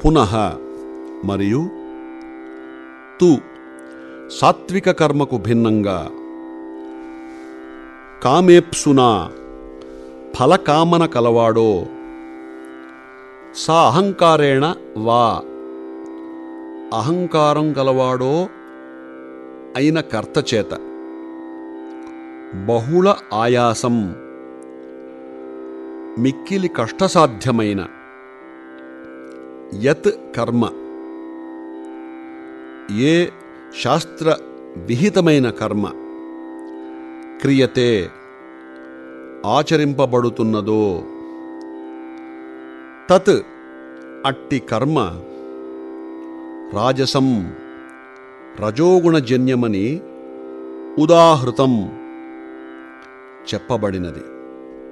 పునః మరియు తు సాత్విక కర్మకు భిన్నంగా కామేప్సునా ఫలకామన కలవాడో సా అహంకారేణ వా అహంకారం గలవాడో అయిన కర్త చేత బహుళ ఆయాసం మిక్కిలి కష్టసాధ్యమైన యత్ కర్మ ఏ శాస్త్ర విహితమైన కర్మ క్రియతే ఆచరింపబడుతున్నదో తత్ అట్టి కర్మ రాజసం రజోగుణజన్యమని ఉదాహృతం చెప్పబడినది